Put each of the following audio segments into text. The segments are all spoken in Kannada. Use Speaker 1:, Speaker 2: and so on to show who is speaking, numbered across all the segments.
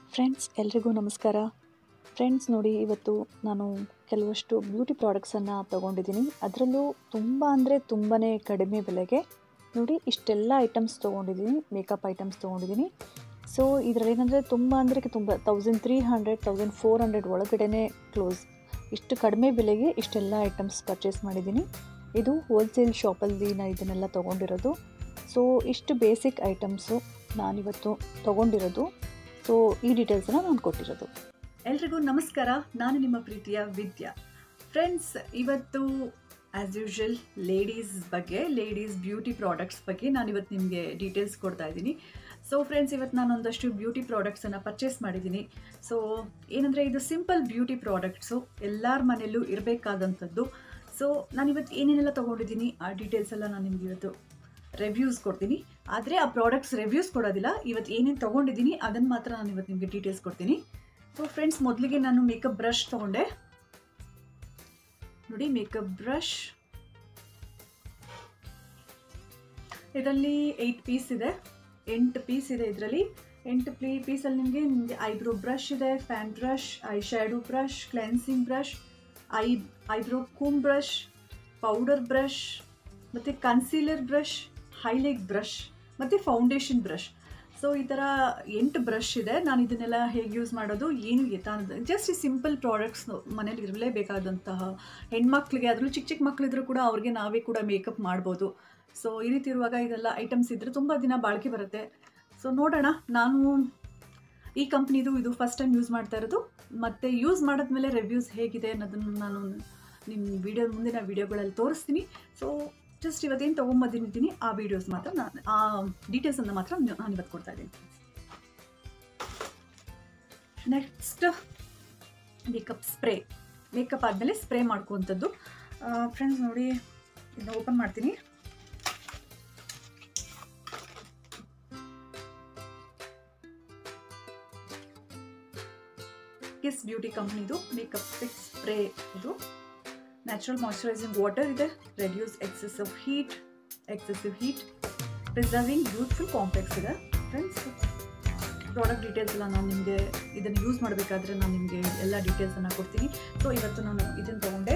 Speaker 1: ಫ್ರೆಂಡ್ಸ್ ಎಲ್ರಿಗೂ ನಮಸ್ಕಾರ ಫ್ರೆಂಡ್ಸ್ ನೋಡಿ ಇವತ್ತು ನಾನು ಕೆಲವಷ್ಟು ಬ್ಯೂಟಿ ಪ್ರಾಡಕ್ಟ್ಸನ್ನು ತೊಗೊಂಡಿದ್ದೀನಿ ಅದರಲ್ಲೂ ತುಂಬ ಅಂದರೆ ತುಂಬಾ ಕಡಿಮೆ ಬೆಲೆಗೆ ನೋಡಿ ಇಷ್ಟೆಲ್ಲ ಐಟಮ್ಸ್ ತೊಗೊಂಡಿದ್ದೀನಿ ಮೇಕಪ್ ಐಟಮ್ಸ್ ತೊಗೊಂಡಿದ್ದೀನಿ ಸೊ ಇದರಲ್ಲಿ ಏನಂದರೆ ತುಂಬ ಅಂದರೆ ತುಂಬ thousand three hundred thousand four hundred ಒಳಗಡೆ ಕ್ಲೋಸ್ ಇಷ್ಟು ಕಡಿಮೆ ಬೆಲೆಗೆ ಇಷ್ಟೆಲ್ಲ ಐಟಮ್ಸ್ ಪರ್ಚೇಸ್ ಮಾಡಿದ್ದೀನಿ ಇದು ಹೋಲ್ಸೇಲ್ ಶಾಪಲ್ಲಿ ನಾನು ಇದನ್ನೆಲ್ಲ ತೊಗೊಂಡಿರೋದು ಸೊ ಇಷ್ಟು ಬೇಸಿಕ್ ಐಟಮ್ಸು ನಾನಿವತ್ತು ತೊಗೊಂಡಿರೋದು ಸೊ ಈ ಡೀಟೇಲ್ಸನ್ನು ನಾನು ಕೊಟ್ಟಿರೋದು
Speaker 2: ಎಲ್ರಿಗೂ ನಮಸ್ಕಾರ ನಾನು ನಿಮ್ಮ ಪ್ರೀತಿಯ ವಿದ್ಯಾ ಫ್ರೆಂಡ್ಸ್ ಇವತ್ತು ಆ್ಯಸ್ ಯೂಶುವಲ್ ಲೇಡೀಸ್ ಬಗ್ಗೆ ಲೇಡೀಸ್ ಬ್ಯೂಟಿ ಪ್ರಾಡಕ್ಟ್ಸ್ ಬಗ್ಗೆ ನಾನು ಇವತ್ತು ನಿಮಗೆ ಡೀಟೇಲ್ಸ್ ಕೊಡ್ತಾ ಇದ್ದೀನಿ ಸೊ ಫ್ರೆಂಡ್ಸ್ ಇವತ್ತು ನಾನು ಒಂದಷ್ಟು ಬ್ಯೂಟಿ ಪ್ರಾಡಕ್ಟ್ಸನ್ನು ಪರ್ಚೇಸ್ ಮಾಡಿದ್ದೀನಿ ಸೊ ಏನಂದರೆ ಇದು ಸಿಂಪಲ್ ಬ್ಯೂಟಿ ಪ್ರಾಡಕ್ಟ್ಸು ಎಲ್ಲರ ಮನೆಯಲ್ಲೂ ಇರಬೇಕಾದಂಥದ್ದು ಸೊ ನಾನಿವತ್ತು ಏನೇನೆಲ್ಲ ತೊಗೊಂಡಿದ್ದೀನಿ ಆ ಡೀಟೇಲ್ಸ್ ಎಲ್ಲ ನಾನು ನಿಮಗೆ ಇವತ್ತು ರಿವ್ಯೂಸ್ ಕೊಡ್ತೀನಿ ಆದರೆ ಆ ಪ್ರಾಡಕ್ಟ್ಸ್ ರಿವ್ಯೂಸ್ ಕೊಡೋದಿಲ್ಲ ಇವತ್ತು ಏನೇನು ತೊಗೊಂಡಿದ್ದೀನಿ ಅದನ್ನು ಮಾತ್ರ ನಾನು ಇವತ್ತು ನಿಮಗೆ ಡೀಟೇಲ್ಸ್ ಕೊಡ್ತೀನಿ ಸೊ ಫ್ರೆಂಡ್ಸ್ ಮೊದಲಿಗೆ ನಾನು ಮೇಕಪ್ ಬ್ರಷ್ ತೊಗೊಂಡೆ ನೋಡಿ ಮೇಕಪ್ ಬ್ರಷ್ ಇದರಲ್ಲಿ ಏಯ್ಟ್ ಪೀಸ್ ಇದೆ ಎಂಟು ಪೀಸ್ ಇದೆ ಇದರಲ್ಲಿ ಎಂಟು ಪ್ಲೀ ಪೀಸಲ್ಲಿ ನಿಮಗೆ ನಿಮಗೆ ಐಬ್ರೋ ಬ್ರಷ್ ಇದೆ fan brush eye shadow brush cleansing brush eye eyebrow comb brush powder brush ಮತ್ತು ಕನ್ಸೀಲರ್ ಬ್ರಷ್ ಹೈಲೈಟ್ ಬ್ರಷ್ ಮತ್ತು ಫೌಂಡೇಶನ್ ಬ್ರಷ್ ಸೊ ಈ ಥರ ಎಂಟು ಬ್ರಷ್ ಇದೆ ನಾನು ಇದನ್ನೆಲ್ಲ ಹೇಗೆ ಯೂಸ್ ಮಾಡೋದು ಏನು ಎತ್ತಾ ಜಸ್ಟ್ ಈ ಸಿಂಪಲ್ ಪ್ರಾಡಕ್ಟ್ಸ್ ಮನೇಲಿ ಇರಲೇಬೇಕಾದಂತಹ ಹೆಣ್ಮಕ್ಳಿಗೆ ಅದರಲ್ಲೂ ಚಿಕ್ಕ ಚಿಕ್ಕ ಮಕ್ಕಳಿದ್ರು ಕೂಡ ಅವ್ರಿಗೆ ನಾವೇ ಕೂಡ ಮೇಕಪ್ ಮಾಡ್ಬೋದು ಸೊ ಈ ರೀತಿ ಇರುವಾಗ ಇದೆಲ್ಲ ಐಟಮ್ಸ್ ಇದ್ದರೆ ತುಂಬ ದಿನ ಬಾಳಿಕೆ ಬರುತ್ತೆ ಸೊ ನೋಡೋಣ ನಾನು ಈ ಕಂಪ್ನಿದು ಇದು ಫಸ್ಟ್ ಟೈಮ್ ಯೂಸ್ ಮಾಡ್ತಾ ಇರೋದು ಮತ್ತು ಯೂಸ್ ಮಾಡಿದ್ಮೇಲೆ ರಿವ್ಯೂಸ್ ಹೇಗಿದೆ ಅನ್ನೋದನ್ನು ನಾನು ನಿಮ್ಮ ವಿಡಿಯೋ ಮುಂದಿನ ವೀಡಿಯೋಗಳಲ್ಲಿ ತೋರಿಸ್ತೀನಿ ಸೊ ಜಸ್ಟ್ ಇವತ್ತೇನು ತೊಗೊಂಬಂದಿದ್ದೀನಿ ಆ ವೀಡಿಯೋಸ್ ಮಾತ್ರ ನಾನು ಆ ಡೀಟೇಲ್ಸನ್ನು ಮಾತ್ರ ನಾನು ಇವತ್ತು ಕೊಡ್ತಾ ಇದ್ದೀನಿ ನೆಕ್ಸ್ಟ್ ಮೇಕಪ್ ಸ್ಪ್ರೇ ಮೇಕಪ್ ಆದಮೇಲೆ ಸ್ಪ್ರೇ ಮಾಡ್ಕೊವಂಥದ್ದು ಫ್ರೆಂಡ್ಸ್ ನೋಡಿ ಇದನ್ನ ಓಪನ್ ಮಾಡ್ತೀನಿ ಕಿಸ್ ಬ್ಯೂಟಿ ಕಂಪ್ನಿದು ಮೇಕಪ್ ಫಿಕ್ಸ್ ಸ್ಪ್ರೇ ಇದು ನ್ಯಾಚುರಲ್ ಮಾಯ್ಚರೈಸಿಂಗ್ ವಾಟರ್ ಇದೆ reduce excessive heat excessive heat preserving youthful complex ಇದೆ ಫ್ರೆಂಡ್ಸ್ ಪ್ರಾಡಕ್ಟ್ ಡೀಟೇಲ್ಸ್ ಎಲ್ಲ ನಾನು ನಿಮಗೆ ಇದನ್ನು ಯೂಸ್ ಮಾಡಬೇಕಾದ್ರೆ ನಾನು ನಿಮಗೆ ಎಲ್ಲ ಡೀಟೇಲ್ಸನ್ನು ಕೊಡ್ತೀನಿ ಸೊ ಇವತ್ತು ನಾನು ಇದನ್ನು ತೊಗೊಂಡೆ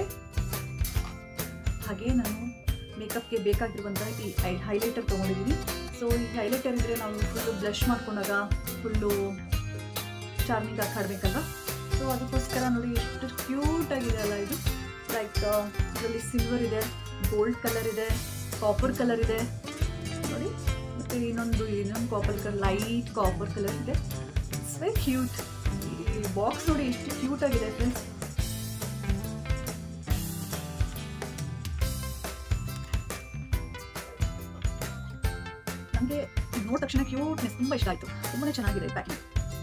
Speaker 2: ಹಾಗೆ ನಾನು ಮೇಕಪ್ಗೆ ಬೇಕಾಗಿರುವಂತಹ ಈ ಐ ಹೈಲೈಟರ್ ತೊಗೊಂಡಿದ್ದೀನಿ ಸೊ ಈ ಹೈಲೈಟರ್ ಇದ್ದರೆ ನಾವು ಫುಲ್ಲು ಬ್ಲಷ್ ಮಾಡ್ಕೊಂಡಾಗ ಫುಲ್ಲು ಚಾರ್ಮಿಂಗ್ ಆಗಿ ಕಾಡಬೇಕಲ್ವ ಸೊ ಅದಕ್ಕೋಸ್ಕರ ನೋಡಿ ಎಷ್ಟು ಕ್ಯೂಟ್ ಆಗಿದೆ ಅಲ್ಲ ಇದು ಲೈಕ್ ಇದರಲ್ಲಿ ಸಿಲ್ವರ್ ಇದೆ ಗೋಲ್ಡ್ ಕಲರ್ ಇದೆ ಕಾಪರ್ ಕಲರ್ ಇದೆ ನೋಡಿ ಮತ್ತು ಇನ್ನೊಂದು ಇನ್ನೊಂದು copper colour light copper colour ಇದೆ ಇಟ್ಸ್ ವೆರಿ ಕ್ಯೂಟ್ ಈ ಬಾಕ್ಸ್ ನೋಡಿ ಎಷ್ಟು ಕ್ಯೂಟ್ ಆಗಿದೆ ಫ್ರೆಂಡ್ಸ್ ನನಗೆ ನೋಡಿದ ತಕ್ಷಣ ಕ್ಯೂಟ್ನೆಸ್ ತುಂಬ ಇಷ್ಟ ಆಯಿತು ತುಂಬಾ ಚೆನ್ನಾಗಿದೆ ಪ್ಯಾಕಿಂಗ್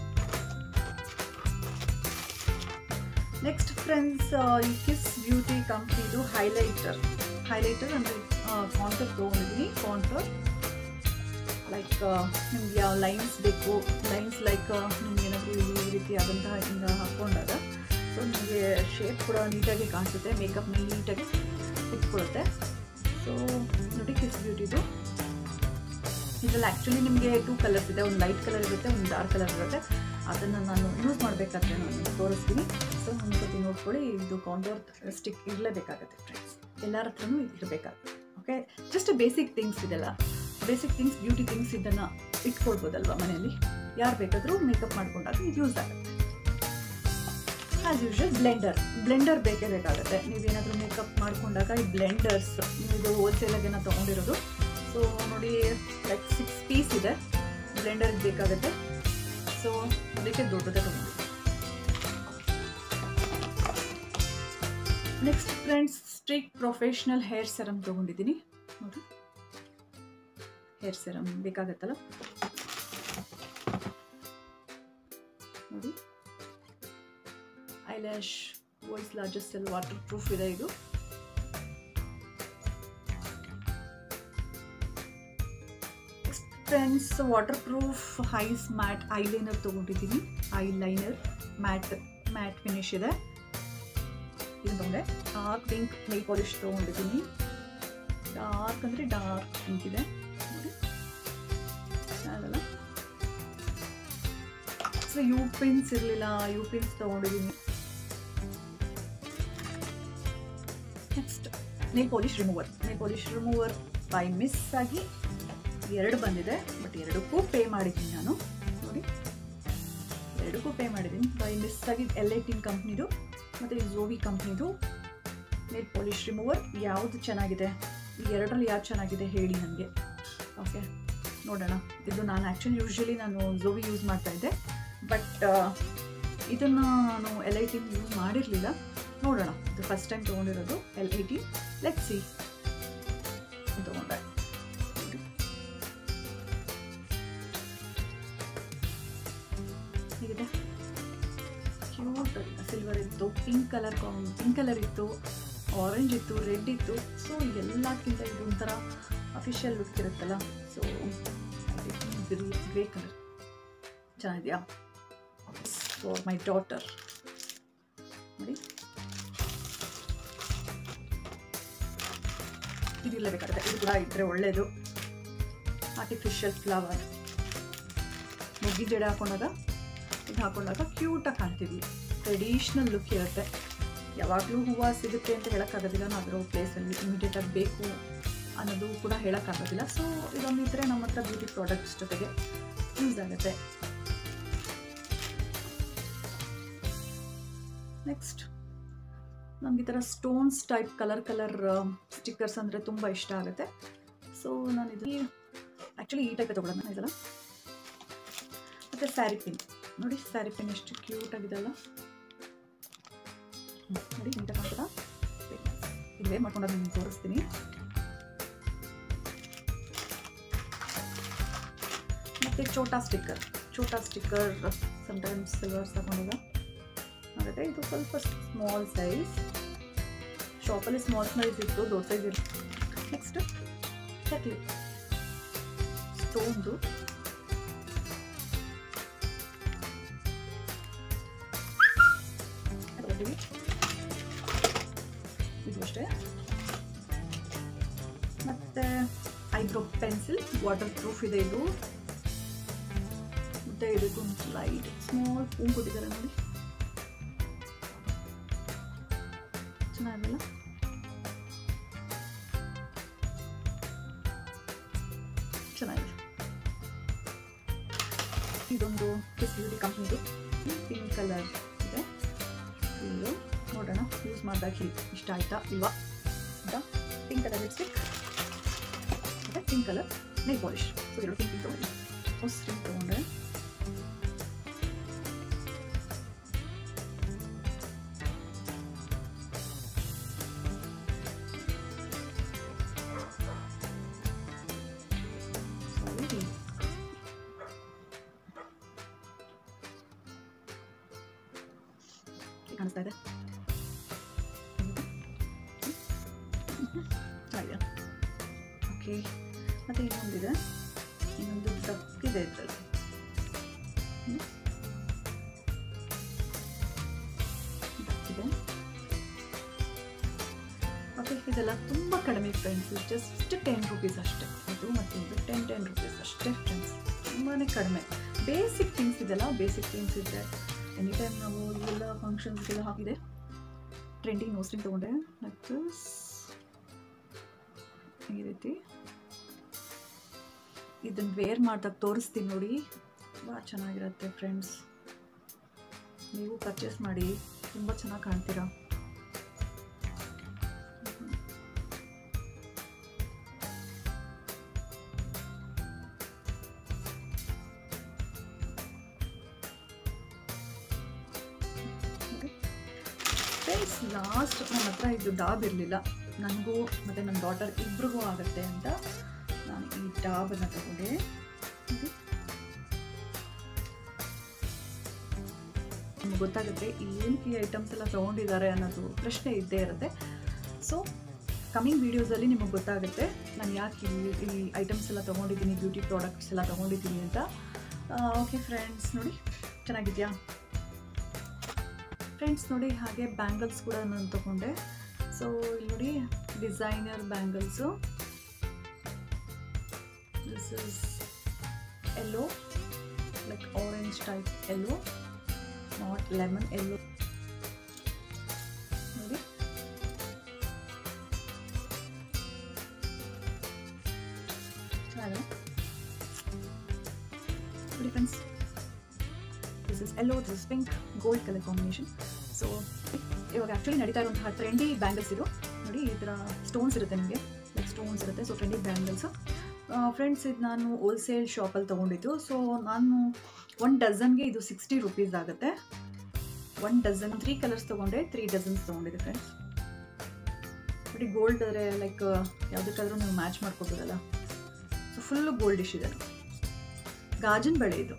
Speaker 2: ನೆಕ್ಸ್ಟ್ ಫ್ರೆಂಡ್ಸ್ ಈ ಕಿಸ್ ಬ್ಯೂಟಿ ಕಂಪ್ನಿದು ಹೈಲೈಟರ್ ಹೈಲೈಟರ್ ಅಂದರೆ ಕಾಂಟರ್ ತೊಗೊಂಡಿದ್ದೀನಿ ಕಾಂಟರ್ ಲೈಕ್ ನಿಮ್ಗೆ ಯಾವ ಲೈನ್ಸ್ ಬೇಕು ಲೈನ್ಸ್ ಲೈಕ್ ನಿಮ್ಗೆ ಏನಾದರೂ ಈ ರೀತಿ ಆದಂತಹ ಹಿಂಗೆ ಹಾಕ್ಕೊಂಡಾಗ ಸೊ ನಿಮಗೆ ಶೇಪ್ ಕೂಡ ನೀಟಾಗಿ ಕಾಣಿಸುತ್ತೆ ಮೇಕಪ್ ನೀಟಾಗಿ ಇಟ್ಕೊಳ್ಳುತ್ತೆ ಸೊ ನೋಡಿ ಕಿಸ್ ಬ್ಯೂಟಿದು ಇದರಲ್ಲಿ ಆ್ಯಕ್ಚುಲಿ ನಿಮಗೆ ಟೂ ಕಲರ್ಸ್ ಇದೆ ಒಂದು ಲೈಟ್ ಕಲರ್ ಇರುತ್ತೆ ಒಂದು ಡಾರ್ಕ್ ಕಲರ್ ಇರುತ್ತೆ ಅದನ್ನು ನಾನು ಯೂಸ್ ಮಾಡಬೇಕಾದ್ರೆ ನಾನು ನಿಮಗೆ ತೋರಿಸ್ತೀನಿ ಸೊ ಒಂದು ಸತಿ ನೋಡ್ಕೊಳ್ಳಿ ಇದು ಕಾಂಡೋರ್ ಸ್ಟಿಕ್ ಇರಲೇಬೇಕಾಗತ್ತೆ ಫ್ರೆಂಡ್ಸ್ ಎಲ್ಲರ ಹತ್ರನೂ ಇದು ಇರಬೇಕಾಗುತ್ತೆ ಓಕೆ ಜಸ್ಟ್ ಬೇಸಿಕ್ ಥಿಂಗ್ಸ್ ಇದೆಲ್ಲ ಬೇಸಿಕ್ ಥಿಂಗ್ಸ್ ಬ್ಯೂಟಿ ಥಿಂಗ್ಸ್ ಇದನ್ನು ಇಟ್ಕೊಳ್ಬೋದಲ್ವ ಮನೆಯಲ್ಲಿ ಯಾರು ಬೇಕಾದರೂ ಮೇಕಪ್ ಮಾಡ್ಕೊಂಡಾಗ ಇದು ಯೂಸ್ ಆಗುತ್ತೆ ಆ್ಯಸ್ ಯೂಶುವಲ್ ಬ್ಲೆಂಡರ್ ಬ್ಲೆಂಡರ್ ಬೇಕೇ ಬೇಕಾಗುತ್ತೆ ನೀವೇನಾದರೂ ಮೇಕಪ್ ಮಾಡ್ಕೊಂಡಾಗ ಈ ಬ್ಲೆಂಡರ್ಸ್ ಇದು ಹೋಲ್ಸೇಲಾಗಿ ನಾವು ತೊಗೊಂಡಿರೋದು ಸೊ ನೋಡಿ ಲೈಕ್ ಸಿಕ್ಸ್ ಪೀಸ್ ಇದೆ ಬ್ಲೆಂಡರ್ ಬೇಕಾಗುತ್ತೆ ಸೊ ಅದಕ್ಕೆ ದೊಡ್ಡದೇ ತೊಗೊಂಡು next friends Streax professional hair serum ತೊಗೊಂಡಿದ್ದೀನಿ ನೋಡಿ ಹೇರ್ ಸೆರಮ್ ಬೇಕಾಗತ್ತಲ್ಲ ನೋಡಿ eyelash voice largest L water proof ಇದೆ ಇದು ಫ್ರೆಂಡ್ಸ್ ವಾಟರ್ ಪ್ರೂಫ್ ಹೈಸ್ ಮ್ಯಾಟ್ ಐಲೈನರ್ ತೊಗೊಂಡಿದ್ದೀನಿ ಐಲೈನರ್ ಮ್ಯಾಟ್ ಮ್ಯಾಟ್ ಫಿನಿಶ್ ಇದೆ ಇದು ಬಂದೆ ಡಾರ್ಕ್ ಪಿಂಕ್ ನೈಲ್ ಪಾಲಿಶ್ ತೊಗೊಂಡಿದ್ದೀನಿ ಡಾರ್ಕ್ ಅಂದರೆ ಡಾರ್ಕ್ ಪಿಂಕ್ ಇದೆ ನೋಡಿ ಅದಲ್ಲ ನೆಕ್ಸ್ಟ್ ಯು ಪಿನ್ಸ್ ಇರಲಿಲ್ಲ ಯು ಪಿನ್ಸ್ ತೊಗೊಂಡಿದ್ದೀನಿ next nail polish remover nail polish remover by miss ಆಗಿ ಎರಡು ಬಂದಿದೆ ಬಟ್ ಎರಡಕ್ಕೂ ಪೇ ಮಾಡಿದ್ದೀನಿ ನಾನು ನೋಡಿ ಎರಡಕ್ಕೂ ಪೇ ಮಾಡಿದ್ದೀನಿ ಬೈ ಮಿಸ್ ಆಗಿ ಎಲ್ ಐ ಟಿನ್ ಕಂಪ್ನಿದು ಮತ್ತು ಝೋವಿ ಕಂಪ್ನಿದು ನೇಲ್ ಪಾಲಿಶ್ ರಿಮೂವರ್ ಯಾವುದು ಚೆನ್ನಾಗಿದೆ ಈ ಎರಡರಲ್ಲಿ ಯಾವ್ದು ಚೆನ್ನಾಗಿದೆ ಹೇಳಿ ನನಗೆ ಓಕೆ ನೋಡೋಣ ಇದು ನಾನು ಆ್ಯಕ್ಚುಲಿ ಯೂಶ್ವಲಿ ನಾನು ಝೋವಿ ಯೂಸ್ ಮಾಡ್ತಾ ಇದ್ದೆ ಬಟ್ ಇದನ್ನು ನಾನು ಎಲ್ ಐ ಟಿನ್ ಯೂಸ್ ಮಾಡಿರಲಿಲ್ಲ ನೋಡೋಣ ಇದು ಫಸ್ಟ್ ಟೈಮ್ ತೊಗೊಂಡಿರೋದು L I T let see ತೊಗೊಂಡೆ ಹೇಗಿದೆ ಕ್ಯೂಟ್ ಸಿಲ್ವರ್ ಇತ್ತು ಪಿಂಕ್ ಕಲರ್ ಪಿಂಕ್ ಕಲರ್ ಇತ್ತು ಆರೆಂಜ್ ಇತ್ತು ರೆಡ್ ಇತ್ತು ಸೊ ಎಲ್ಲಕ್ಕಿಂತ ಇದು ಒಂಥರ ಅಫಿಷಿಯಲ್ ಲುಕ್ ಇರುತ್ತಲ್ಲ ಸೊ ಗ್ರೇ ಗ್ರೇ ಕಲರ್ ಚೆನ್ನಾಗಿದೆಯಾ ಫಾರ್ ಮೈ ಡಾಟರ್ ನೋಡಿ ಇದಿರಲೇಬೇಕಾಗುತ್ತೆ ಇದು ಕೂಡ ಇದ್ದರೆ ಒಳ್ಳೆಯದು ಆರ್ಟಿಫಿಷಿಯಲ್ ಫ್ಲವರ್ ಮುಗ್ಗಿ ಜಡೆ ಹಾಕೊಂಡಾಗ ಇದು ಹಾಕೊಂಡಾಗ ಕ್ಯೂಟಾಗಿ ಕಾಣ್ತೀವಿ ಟ್ರೆಡಿಷ್ನಲ್ ಲುಕ್ ಇರುತ್ತೆ ಯಾವಾಗಲೂ ಹೂವು ಸಿಗುತ್ತೆ ಅಂತ ಹೇಳೋಕ್ಕಾಗೋದಿಲ್ಲ ನಾವು ಅದರ ಪ್ಲೇಸಲ್ಲಿ ಇಮಿಡಿಯೇಟಾಗಿ ಬೇಕು ಅನ್ನೋದು ಕೂಡ ಹೇಳೋಕ್ಕಾಗೋದಿಲ್ಲ ಸೊ ಇದೊಂದಿದ್ರೆ ನಮ್ಮ ಹತ್ರ ಬ್ಯೂಟಿ ಪ್ರಾಡಕ್ಟ್ಸ್ ಜೊತೆಗೆ ಯೂಸ್ ಆಗುತ್ತೆ ನೆಕ್ಸ್ಟ್ ನನಗೆ ಈ ಥರ stones type colour colour stickers ಅಂದರೆ ತುಂಬ ಇಷ್ಟ ಆಗುತ್ತೆ ಸೊ ನಾನು ಇದು ಆ್ಯಕ್ಚುಲಿ ಈ ಟೈಪ್ ತೊಗೊಳ್ಳೋಣ ಇದೆಲ್ಲ ಮತ್ತು ಸ್ಯಾರಿ ಪಿನ್ ನೋಡಿ ಸ್ಯಾರಿ ಪಿನ್ ಎಷ್ಟು ಕ್ಯೂಟ್ ಆಗಿದೆಲ್ಲ ನೋಡಿ ನೀಟಾಗಿ ಕಾಣ್ತದ ಇದು ವೇರ್ ಮಾಡ್ಕೊಂಡಾಗ ನಿಮ್ಗೆ ತೋರಿಸ್ತೀನಿ ಮತ್ತು ಚೋಟಾ ಸ್ಟಿಕ್ಕರ್ ಚೋಟಾ ಸ್ಟಿಕ್ಕರ್ ಸಮ್ಟೈಮ್ಸ್ ಸಿಲ್ವರ್ಸ್ ತಗೊಂಡಾಗ ಆಗುತ್ತೆ ಇದು ಸ್ವಲ್ಪ ಸ್ಮಾಲ್ ಸೈಜ್ ಶಾಪಲ್ಲಿ ಸ್ಮಾಲ್ ಸೈಜ್ ಇತ್ತು ದೊಡ್ಡ ಸೈಜ್ ಇತ್ತು ನೆಕ್ಸ್ಟ್ ಚಕ್ಲಿ ಸ್ಟೋನ್ದು ಇದು ಅಷ್ಟೇ ಮತ್ತೆ ಐಬ್ರೋ ಪೆನ್ಸಿಲ್ ವಾಟರ್ ಪ್ರೂಫ್ ಇದೆ ಇದು ಮತ್ತೆ ಇದಕ್ಕೆ ಲೈಟ್ ಸ್ಮಾಲ್ ಹೂ ಕೊಟ್ಟಿದ್ದಾರೆ ನೋಡಿ ಚೆನ್ನಾಗಿಲ್ಲ ಚೆನ್ನಾಗಿದೆ ಇದೊಂದು ಕಿಸ್ ಬ್ಯೂಟಿ ಕಂಪ್ನಿದು ಪಿಂಕ್ ಕಲರ್ ಇದೆ ಫುಲ್ಲು ನೋಡೋಣ ಯೂಸ್ ಮಾಡಿದಾಗ ಇಷ್ಟ ಆಯ್ತಾ ಇಲ್ವಾ ಅಂತ ಪಿಂಕ್ ಕಲರ್ ಲಿಪ್ಸ್ಟಿಕ್ ಮತ್ತು pink colour nail polish so ಎರಡು ಪಿಂಕ್ ತೊಗೊಂಡೆ ಫಸ್ಟ್ ಪಿಂಕ್ ತೊಗೊಂಡೆ ಕಾಣಿಸ್ತಾ ಇದೆ ಚೆನ್ನಾಗಿದೆ ಓಕೆ ಮತ್ತು ಇನ್ನೊಂದಿದೆ ಇನ್ನೊಂದು ದಕ್ಕಿದೆ ಇದರಲ್ಲಿ ದಕ್ಕಿದೆ ಓಕೆ ಇದೆಲ್ಲ ತುಂಬ ಕಡಿಮೆ ಫ್ರೆಂಡ್ಸ್ ಜಸ್ಟ್ ಟೆನ್ ರುಪೀಸ್ ಅಷ್ಟೇ ಇದು ಮತ್ತು ಇದು ಟೆನ್ ಟೆನ್ ರುಪೀಸ್ ಅಷ್ಟೇ ಫ್ರೆಂಡ್ಸ್ ತುಂಬಾ ಕಡಿಮೆ ಬೇಸಿಕ್ ಥಿಂಗ್ಸ್ ಇದೆಲ್ಲ ಬೇಸಿಕ್ ಥಿಂಗ್ಸ್ ಇದೆ ಎನಿ ಟೈಮ್ ನಾವು ಇವೆಲ್ಲ ಫಂಕ್ಷನ್ಸ್ಗೆಲ್ಲ ಹಾಕಿದೆ ಟ್ರೆಂಡಿಂಗ್ ನೋಸ್ಟಿಂಗ್ ತೊಗೊಂಡೆ ಮತ್ತು ಈ ರೀತಿ ಇದನ್ನು ವೇರ್ ಮಾಡಿದಾಗ ತೋರಿಸ್ತೀನಿ ನೋಡಿ ತುಂಬ ಚೆನ್ನಾಗಿರುತ್ತೆ ಫ್ರೆಂಡ್ಸ್ ನೀವು ಪರ್ಚೇಸ್ ಮಾಡಿ ತುಂಬ ಚೆನ್ನಾಗಿ ಕಾಣ್ತೀರಾ ಫ್ರೆಂಡ್ಸ್ ಲಾಸ್ಟ್ ನನ್ನ ಹತ್ರ ಇದು ಡಾಬ್ ಇರಲಿಲ್ಲ ನನಗೂ ಮತ್ತು ನನ್ನ ಡಾಟರ್ ಇಬ್ರಿಗೂ ಆಗುತ್ತೆ ಅಂತ ನಾನು ಈ ಡಾಬನ್ನು ತಗೊಂಡೆ ಇದು ನಿಮ್ಗೆ ಗೊತ್ತಾಗುತ್ತೆ ಏನಕ್ಕೆ ಈ ಐಟಮ್ಸ್ ಎಲ್ಲ ತೊಗೊಂಡಿದ್ದಾರೆ ಅನ್ನೋದು ಪ್ರಶ್ನೆ ಇದ್ದೇ ಇರುತ್ತೆ ಸೊ ಕಮಿಂಗ್ ವೀಡಿಯೋಸಲ್ಲಿ ನಿಮಗೆ ಗೊತ್ತಾಗುತ್ತೆ ನಾನು ಯಾಕೆ ಈ ಈ ಐಟಮ್ಸ್ ಎಲ್ಲ ತೊಗೊಂಡಿದ್ದೀನಿ ಬ್ಯೂಟಿ ಪ್ರಾಡಕ್ಟ್ಸ್ ಎಲ್ಲ ತೊಗೊಂಡಿದ್ದೀನಿ ಅಂತ ಓಕೆ ಫ್ರೆಂಡ್ಸ್ ನೋಡಿ ಚೆನ್ನಾಗಿದೆಯಾ ಫ್ರೆಂಡ್ಸ್ ನೋಡಿ ಹಾಗೆ ಬ್ಯಾಂಗಲ್ಸ್ ಕೂಡ ನಾನು ತೊಗೊಂಡೆ ಸೊ ಇಲ್ಲಿ ನೋಡಿ designer bangles this is yellow like orange type yellow not lemon yellow ನೋಡಿ ಚೆನ್ನಾಗಿದೆ ನೋಡಿ friends this is yellow this is pink gold colour combination so ಇವಾಗ ಆ್ಯಕ್ಚುಲಿ ನಡೀತಾ ಇರುವಂತಹ ಟ್ರೆಂಡಿ ಬ್ಯಾಂಗಲ್ಸ್ ಇದು ನೋಡಿ ಈ ಥರ ಸ್ಟೋನ್ಸ್ ಇರುತ್ತೆ ನಿಮಗೆ ಲೈಕ್ ಸ್ಟೋನ್ಸ್ ಇರುತ್ತೆ ಸೊ ಟ್ರೆಂಡಿ ಬ್ಯಾಂಗಲ್ಸ್ ಫ್ರೆಂಡ್ಸ್ ಇದು ನಾನು ಹೋಲ್ಸೇಲ್ ಶಾಪಲ್ಲಿ ತೊಗೊಂಡಿದ್ದು ಸೊ ನಾನು ಒನ್ ಡಜನ್ಗೆ ಇದು ಸಿಕ್ಸ್ಟಿ ರುಪೀಸ್ ಆಗುತ್ತೆ ಒನ್ ಡಜನ್ ತ್ರೀ ಕಲರ್ಸ್ ತೊಗೊಂಡೆ ತ್ರೀ ಡಜನ್ಸ್ ತೊಗೊಂಡಿದ್ದೆ ಫ್ರೆಂಡ್ಸ್ ನೋಡಿ ಗೋಲ್ಡ್ ಆದರೆ ಲೈಕ್ ಯಾವುದಕ್ಕಾದ್ರೂ ನೀವು ಮ್ಯಾಚ್ ಮಾಡ್ಕೋಬೋದಲ್ಲ ಸೊ ಫುಲ್ಲು ಗೋಲ್ಡಿಶ್ ಇದೆ ಗಾಜನ್ ಬಳೆ ಇದು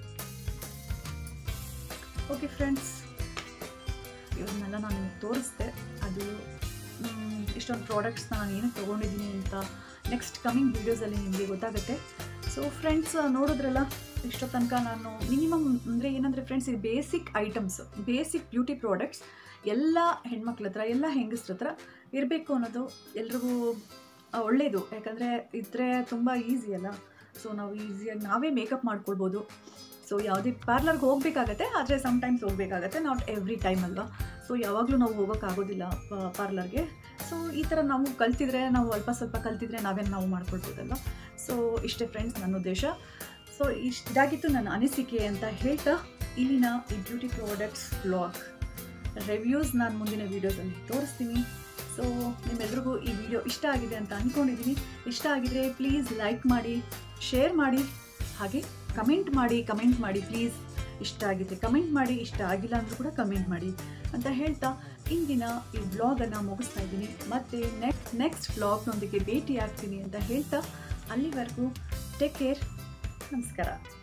Speaker 2: ಓಕೆ ಫ್ರೆಂಡ್ಸ್ ಇವನ್ನೆಲ್ಲ ನಾನು ನಿಮಗೆ ತೋರಿಸ್ದೆ ಅದು ಮ್, ಇಷ್ಟೊಂದು ಪ್ರಾಡಕ್ಟ್ಸ್ನ ನಾನು ಏನಕ್ಕೆ ತೊಗೊಂಡಿದ್ದೀನಿ ಅಂತ ನೆಕ್ಸ್ಟ್ ಕಮಿಂಗ್ ವೀಡಿಯೋಸಲ್ಲಿ ನಿಮಗೆ ಗೊತ್ತಾಗುತ್ತೆ ಸೊ ಫ್ರೆಂಡ್ಸ್ ನೋಡಿದ್ರಲ್ಲ ಇಷ್ಟೋ ತನಕ ನಾನು ಮಿನಿಮಮ್ ಅಂದರೆ ಏನಂದರೆ ಫ್ರೆಂಡ್ಸ್ ಇದು basic items basic beauty products ಎಲ್ಲ ಹೆಣ್ಮಕ್ಳ ಹತ್ರ ಎಲ್ಲ ಹೆಂಗಸ್ರ ಹತ್ರ ಇರಬೇಕು ಅನ್ನೋದು ಎಲ್ರಿಗೂ ಆ, ಒಳ್ಳೆಯದು ಯಾಕಂದರೆ ಇದ್ರೆ ತುಂಬ ಈಸಿ ಅಲ್ಲ ಸೊ ನಾವು ಈಸಿಯಾಗಿ ನಾವೇ ಮೇಕಪ್ ಮಾಡ್ಕೊಳ್ಬೋದು ಸೊ ಯಾವುದೇ ಪಾರ್ಲರ್ಗೆ ಹೋಗಬೇಕಾಗತ್ತೆ ಆದರೆ ಸಮ್ಟೈಮ್ಸ್ ಹೋಗಬೇಕಾಗತ್ತೆ ನಾಟ್ ಎವ್ರಿ ಟೈಮ್ ಅಲ್ವಾ ಸೊ ಯಾವಾಗಲೂ ನಾವು ಹೋಗೋಕ್ಕಾಗೋದಿಲ್ಲ ಪಾರ್ಲರ್ಗೆ ಸೊ ಈ ಥರ ನಾವು ಕಲ್ತಿದ್ರೆ ನಾವು ಅಲ್ಪ ಸ್ವಲ್ಪ ಕಲ್ತಿದ್ರೆ ನಾವೇನು ನಾವು ಮಾಡ್ಕೊಳ್ಬೋದಲ್ವ ಸೊ ಇಷ್ಟೇ ಫ್ರೆಂಡ್ಸ್ ನನ್ನ ಉದ್ದೇಶ ಸೊ ಇಷ್ಟು ಇದಾಗಿತ್ತು ನನ್ನ ಅನಿಸಿಕೆ ಅಂತ ಹೇಳ್ತಾ ಇಲ್ಲಿನ ಈ ಬ್ಯೂಟಿ ಪ್ರಾಡಕ್ಟ್ಸ್ ಬ್ಲಾಗ್ ರಿವ್ಯೂಸ್ ನಾನು ಮುಂದಿನ ವೀಡಿಯೋಸಲ್ಲಿ ತೋರಿಸ್ತೀನಿ ಸೊ ನಿಮ್ಮೆಲ್ರಿಗೂ ಈ ವಿಡಿಯೋ ಇಷ್ಟ ಆಗಿದೆ ಅಂತ ಅಂದ್ಕೊಂಡಿದ್ದೀನಿ ಇಷ್ಟ ಆಗಿದ್ರೆ ಪ್ಲೀಸ್ ಲೈಕ್ ಮಾಡಿ ಶೇರ್ ಮಾಡಿ ಹಾಗೆ ಕಮೆಂಟ್ ಮಾಡಿ ಕಮೆಂಟ್ ಮಾಡಿ ಪ್ಲೀಸ್ ಇಷ್ಟ ಆಗಿದೆ ಕಮೆಂಟ್ ಮಾಡಿ ಇಷ್ಟ ಆಗಿಲ್ಲ ಅಂದರೂ ಕೂಡ ಕಮೆಂಟ್ ಮಾಡಿ ಅಂತ ಹೇಳ್ತಾ ಇಂದಿನ ಈ ಬ್ಲಾಗನ್ನು ಮುಗಿಸ್ತಾ ಇದ್ದೀನಿ ಮತ್ತು ನೆಕ್ಸ್ಟ್ ನೆಕ್ಸ್ಟ್ ಬ್ಲಾಗ್ನೊಂದಿಗೆ ಭೇಟಿ ಆಗ್ತೀನಿ ಅಂತ ಹೇಳ್ತಾ ಅಲ್ಲಿವರೆಗೂ ಟೇಕ್ ಕೇರ್ ನಮಸ್ಕಾರ